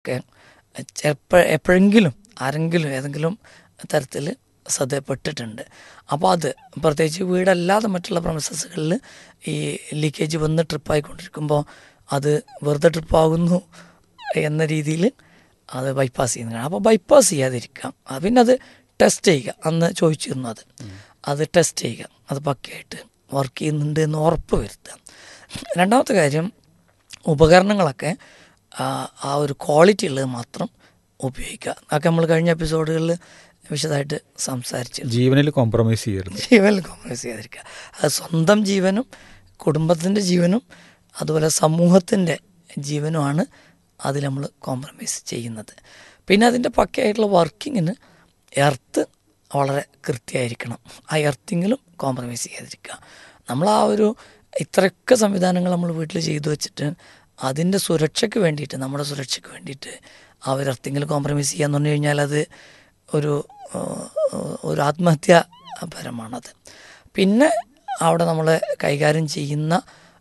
ഒക്കെ ചിലപ്പോൾ എപ്പോഴെങ്കിലും ആരെങ്കിലും ഏതെങ്കിലും തരത്തിൽ ശ്രദ്ധപ്പെട്ടിട്ടുണ്ട് അപ്പോൾ അത് പ്രത്യേകിച്ച് വീടല്ലാതെ മറ്റുള്ള പ്രൊമസസുകളിൽ ഈ ലീക്കേജ് വന്ന് ട്രിപ്പായിക്കൊണ്ടിരിക്കുമ്പോൾ അത് വെറുതെ ട്രിപ്പാകുന്നു എന്ന രീതിയിൽ അത് ബൈപ്പാസ് ചെയ്യുന്നതാണ് അപ്പോൾ ബൈപ്പാസ് ചെയ്യാതിരിക്കാം ആ, പിന്നെ അത് ടെസ്റ്റ് ചെയ്യുക അന്ന് ചോദിച്ചിരുന്നു അത് അത് ടെസ്റ്റ് ചെയ്യുക അത് പക്കയായിട്ട് വർക്ക് ചെയ്യുന്നുണ്ട് എന്ന് ഉറപ്പ് വരുത്തുക രണ്ടാമത്തെ കാര്യം ഉപകരണങ്ങളൊക്കെ ആ, ആ ഒരു ക്വാളിറ്റി ഉള്ളത് മാത്രം ഉപയോഗിക്കുക അതൊക്കെ നമ്മൾ കഴിഞ്ഞ എപ്പിസോഡുകളിൽ വിശദമായിട്ട് സംസാരിച്ചു ജീവനിൽ കോംപ്രമൈസ് ചെയ്യരുത് ജീവനിൽ കോംപ്രമൈസ് ചെയ്യാതിരിക്കുക അത് സ്വന്തം ജീവനും കുടുംബത്തിൻ്റെ ജീവനും അതുപോലെ സമൂഹത്തിൻ്റെ ജീവനുമാണ് അതിൽ നമ്മൾ കോംപ്രമൈസ് ചെയ്യുന്നത് പിന്നെ അതിൻ്റെ പക്കയായിട്ടുള്ള വർക്കിങ്ങിന് എർത്ത് വളരെ കൃത്യമായിരിക്കണം ആ എർത്തിങ്ങിലും കോംപ്രമൈസ് ചെയ്യാതിരിക്കുക നമ്മൾ ആ ഒരു ഇത്രയൊക്കെ സംവിധാനങ്ങൾ നമ്മൾ വീട്ടിൽ ചെയ്തു വെച്ചിട്ട് അതിൻ്റെ സുരക്ഷയ്ക്ക് വേണ്ടിയിട്ട് നമ്മുടെ സുരക്ഷയ്ക്ക് വേണ്ടിയിട്ട് ആ ഒരു എർത്തിങ്ങിൽ കോംപ്രമൈസ് ചെയ്യാന്ന് പറഞ്ഞു കഴിഞ്ഞാൽ അത് ഒരു ഏഹ്, ഒരു ആത്മഹത്യാപരമാണത് പിന്നെ അവിടെ നമ്മൾ കൈകാര്യം ചെയ്യുന്ന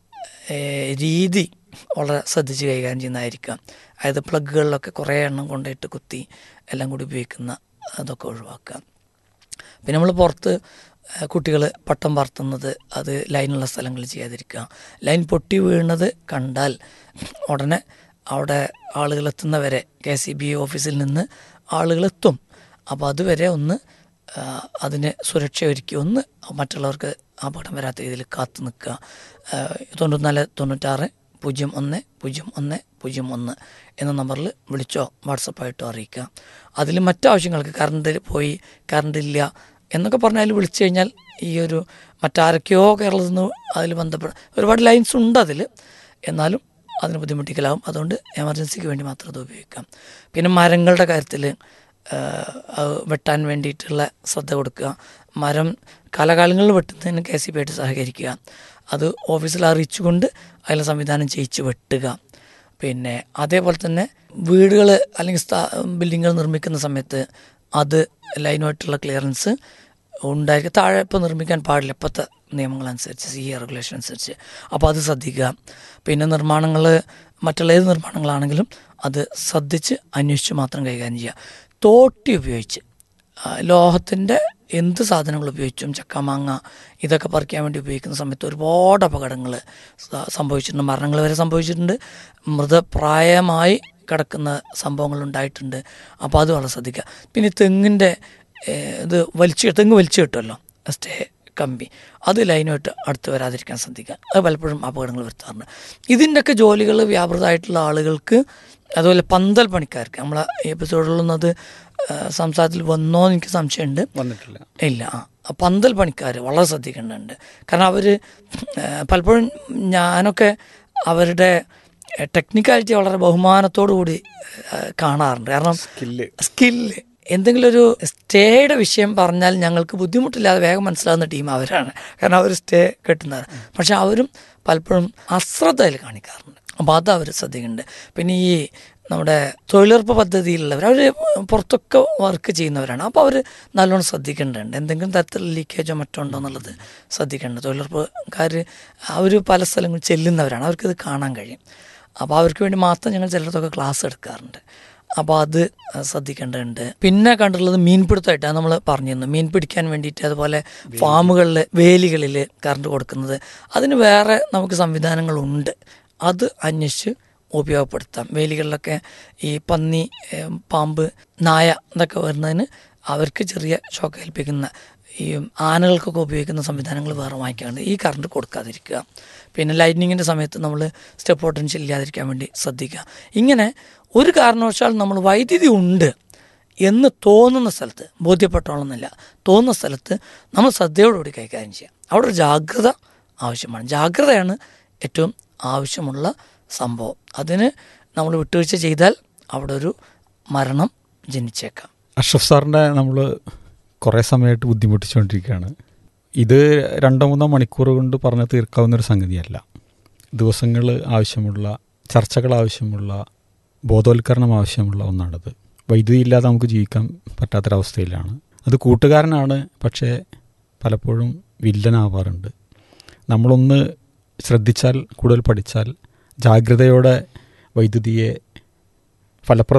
ഏഹ്, രീതി വളരെ ശ്രദ്ധിച്ച് കൈകാര്യം ചെയ്യുന്നതായിരിക്കാം അതായത് പ്ലഗുകളിലൊക്കെ കുറേ എണ്ണം കൊണ്ടിട്ട് കുത്തി എല്ലാം കൂടി ഉപയോഗിക്കുന്ന അതൊക്കെ ഒഴിവാക്കുക പിന്നെ നമ്മൾ പുറത്ത് കുട്ടികൾ പട്ടം പറത്തുന്നത് അത് ലൈനുള്ള സ്ഥലങ്ങളിൽ ചെയ്യാതിരിക്കുക ലൈൻ പൊട്ടി വീഴുന്നത് കണ്ടാൽ ഉടനെ അവിടെ ആളുകൾ എത്തുന്നവരെ കെ സി ബി ഓഫീസിൽ നിന്ന് ആളുകൾ എത്തും അപ്പോൾ അതുവരെ ഒന്ന് ആ, അതിന് സുരക്ഷ ഒരുക്കി ഒന്ന് മറ്റുള്ളവർക്ക് അപകടം വരാത്ത രീതിയിൽ കാത്തു നിൽക്കുക ആ, തൊണ്ണൂറ്റിനാല് തൊണ്ണൂറ്റാറ് പൂജ്യം ഒന്ന് പൂജ്യം ഒന്ന് പൂജ്യം ഒന്ന് എന്ന നമ്പറിൽ വിളിച്ചോ വാട്സപ്പായിട്ടോ അറിയിക്കുക അതിൽ മറ്റാവശ്യങ്ങൾക്ക് കറണ്ട് പോയി കറണ്ട് ഇല്ല എന്നൊക്കെ പറഞ്ഞാൽ വിളിച്ചു കഴിഞ്ഞാൽ ഈ ഒരു മറ്റാരൊക്കെയോ കേരളത്തിൽ നിന്ന് അതിൽ ബന്ധപ്പെട ഒരുപാട് ലൈൻസ് ഉണ്ട് അതിൽ എന്നാലും അതിന് ബുദ്ധിമുട്ടിക്കലാവും അതുകൊണ്ട് എമർജൻസിക്ക് വേണ്ടി മാത്രം അത് ഉപയോഗിക്കാം പിന്നെ മരങ്ങളുടെ കാര്യത്തിൽ വെട്ടാൻ വേണ്ടിയിട്ടുള്ള ശ്രദ്ധ കൊടുക്കുക മരം കാലകാലങ്ങളിൽ വെട്ടുന്നതിന് കെ സി ബി ആയിട്ട് സഹകരിക്കുക അത് ഓഫീസിൽ അറിയിച്ചുകൊണ്ട് അതിലെ സംവിധാനം ചെയ്യിച്ച് വെട്ടുക പിന്നെ അതേപോലെ തന്നെ വീടുകൾ അല്ലെങ്കിൽ സ്ഥാ ബിൽഡിങ്ങുകൾ നിർമ്മിക്കുന്ന സമയത്ത് അത് ലൈനുമായിട്ടുള്ള ക്ലിയറൻസ് ഉണ്ടായിരിക്കും താഴെ ഇപ്പോൾ നിർമ്മിക്കാൻ പാടില്ല ഇപ്പോഴത്തെ നിയമങ്ങളനുസരിച്ച് സി എ റെഗുലേഷൻ അനുസരിച്ച് അപ്പോൾ അത് ശ്രദ്ധിക്കുക പിന്നെ നിർമ്മാണങ്ങൾ മറ്റുള്ള ഏത് നിർമ്മാണങ്ങളാണെങ്കിലും അത് ശ്രദ്ധിച്ച് അന്വേഷിച്ച് മാത്രം കൈകാര്യം ചെയ്യുക തോട്ടി ഉപയോഗിച്ച് ലോഹത്തിൻ്റെ എന്ത് സാധനങ്ങൾ ഉപയോഗിച്ചും ചക്ക മാങ്ങ ഇതൊക്കെ പറിക്കാൻ വേണ്ടി ഉപയോഗിക്കുന്ന സമയത്ത് ഒരുപാട് അപകടങ്ങൾ സംഭവിച്ചിട്ടുണ്ട് മരണങ്ങൾ വരെ സംഭവിച്ചിട്ടുണ്ട് മൃതപ്രായമായി കിടക്കുന്ന സംഭവങ്ങൾ ഉണ്ടായിട്ടുണ്ട് അപ്പോൾ അത് വളരെ ശ്രദ്ധിക്കുക പിന്നെ ഈ തെങ്ങിൻ്റെ ഏഹ്, ഇത് വലിച്ചു തെങ്ങ് വലിച്ചു കിട്ടുമല്ലോ സ്റ്റേ കമ്പി അത് ലൈനുമായിട്ട് അടുത്ത് വരാതിരിക്കാൻ ശ്രദ്ധിക്കുക അത് പലപ്പോഴും അപകടങ്ങൾ വരുത്താറുണ്ട് ഇതിൻ്റെയൊക്കെ ജോലികൾ വ്യാപൃതമായിട്ടുള്ള ആളുകൾക്ക് അതുപോലെ പന്തൽ പണിക്കാർക്ക് നമ്മളെ എപ്പിസോഡിലൊന്നും അത് ഏഹ്, സംസാരത്തിൽ വന്നോ എന്ന് എനിക്ക് സംശയമുണ്ട് വന്നിട്ടില്ല ഇല്ല ആ പന്തൽ പണിക്കാർ വളരെ ശ്രദ്ധിക്കേണ്ടതുണ്ട് കാരണം അവർ പലപ്പോഴും ഞാനൊക്കെ അവരുടെ ടെക്നിക്കാലിറ്റി വളരെ ബഹുമാനത്തോടു കൂടി ഏഹ്, കാണാറുണ്ട് കാരണം സ്കില്ല് സ്കില്ല് എന്തെങ്കിലും ഒരു സ്റ്റേയുടെ വിഷയം പറഞ്ഞാൽ ഞങ്ങൾക്ക് ബുദ്ധിമുട്ടില്ലാതെ വേഗം മനസ്സിലാകുന്ന ടീം അവരാണ് കാരണം അവർ സ്റ്റേ കെട്ടുന്നവർ പക്ഷെ അവരും പലപ്പോഴും അശ്രദ്ധയിൽ കാണിക്കാറുണ്ട് അപ്പോൾ അത് അവർ ശ്രദ്ധിക്കുന്നുണ്ട് പിന്നെ ഈ നമ്മുടെ തൊഴിലുറപ്പ് പദ്ധതിയിലുള്ളവർ അവർ പുറത്തൊക്കെ വർക്ക് ചെയ്യുന്നവരാണ് അപ്പോൾ അവർ നല്ലോണം ശ്രദ്ധിക്കേണ്ടതുണ്ട് എന്തെങ്കിലും തരത്തിലുള്ള ലീക്കേജോ മറ്റോ ഉണ്ടോ എന്നുള്ളത് ശ്രദ്ധിക്കേണ്ടത് തൊഴിലുറപ്പുകാർ അവർ പല സ്ഥലങ്ങളിൽ ചെല്ലുന്നവരാണ് അവർക്കിത് കാണാൻ കഴിയും അപ്പോൾ അവർക്ക് വേണ്ടി മാത്രം ഞങ്ങൾ ചിലർക്കൊക്കെ ക്ലാസ് എടുക്കാറുണ്ട് അപ്പോൾ അത് ശ്രദ്ധിക്കേണ്ടതുണ്ട് പിന്നെ കണ്ടിട്ടുള്ളത് മീൻപിടുത്തമായിട്ടാണ് നമ്മൾ പറഞ്ഞിരുന്നു മീൻ പിടിക്കാൻ വേണ്ടിയിട്ട് അതുപോലെ ഫാമുകളിൽ വേലികളിൽ കറണ്ട് കൊടുക്കുന്നത് അതിന് വേറെ നമുക്ക് സംവിധാനങ്ങളുണ്ട് അത് അന്വേഷിച്ച് ഉപയോഗപ്പെടുത്താം വേലികളിലൊക്കെ ഈ പന്നി ഏം, പാമ്പ് നായ ഇതൊക്കെ വരുന്നതിന് അവർക്ക് ചെറിയ ഷോക്ക് ഏൽപ്പിക്കുന്ന ഈ ആനകൾക്കൊക്കെ ഉപയോഗിക്കുന്ന സംവിധാനങ്ങൾ വേറെ വാങ്ങിക്കാണ്ട് ഈ കറണ്ട് കൊടുക്കാതിരിക്കുക പിന്നെ ലൈറ്റിനിങ്ങിൻ്റെ സമയത്ത് നമ്മൾ സ്റ്റെപ്പ് പൊട്ടൻഷ്യൽ ഇല്ലാതിരിക്കാൻ വേണ്ടി ശ്രദ്ധിക്കുക ഇങ്ങനെ ഒരു കാരണവശാൽ നമ്മൾ വൈദ്യുതി ഉണ്ട് എന്ന് തോന്നുന്ന സ്ഥലത്ത് ബോധ്യപ്പെട്ടോളന്നില്ല തോന്നുന്ന സ്ഥലത്ത് നമ്മൾ ശ്രദ്ധയോടുകൂടി കൈകാര്യം ചെയ്യാം അവിടെ ഒരു ജാഗ്രത ആവശ്യമാണ് ജാഗ്രതയാണ് ഏറ്റവും ആവശ്യമുള്ള സംഭവം അതിന് നമ്മൾ വിട്ടുവീഴ്ച ചെയ്താൽ അവിടെ ഒരു മരണം ജനിച്ചേക്കാം അഷ്റഫ് സാറിൻ്റെ നമ്മൾ കുറേ സമയമായിട്ട് ബുദ്ധിമുട്ടിച്ചുകൊണ്ടിരിക്കുകയാണ് ഇത് രണ്ടോ മൂന്നോ മണിക്കൂർ കൊണ്ട് പറഞ്ഞ് തീർക്കാവുന്ന ഒരു സംഗതിയല്ല ദിവസങ്ങൾ ആവശ്യമുള്ള ചർച്ചകൾ ആവശ്യമുള്ള ബോധവൽക്കരണം ആവശ്യമുള്ള ഒന്നാണിത് വൈദ്യുതി ഇല്ലാതെ നമുക്ക് ജീവിക്കാൻ പറ്റാത്തൊരവസ്ഥയിലാണ് അത് കൂട്ടുകാരനാണ് പക്ഷേ പലപ്പോഴും വില്ലനാവാറുണ്ട് നമ്മളൊന്ന് ശ്രദ്ധിച്ചാൽ കൂടുതൽ പഠിച്ചാൽ ജാഗ്രതയോടെ വൈദ്യുതിയെ ഫലപ്രദ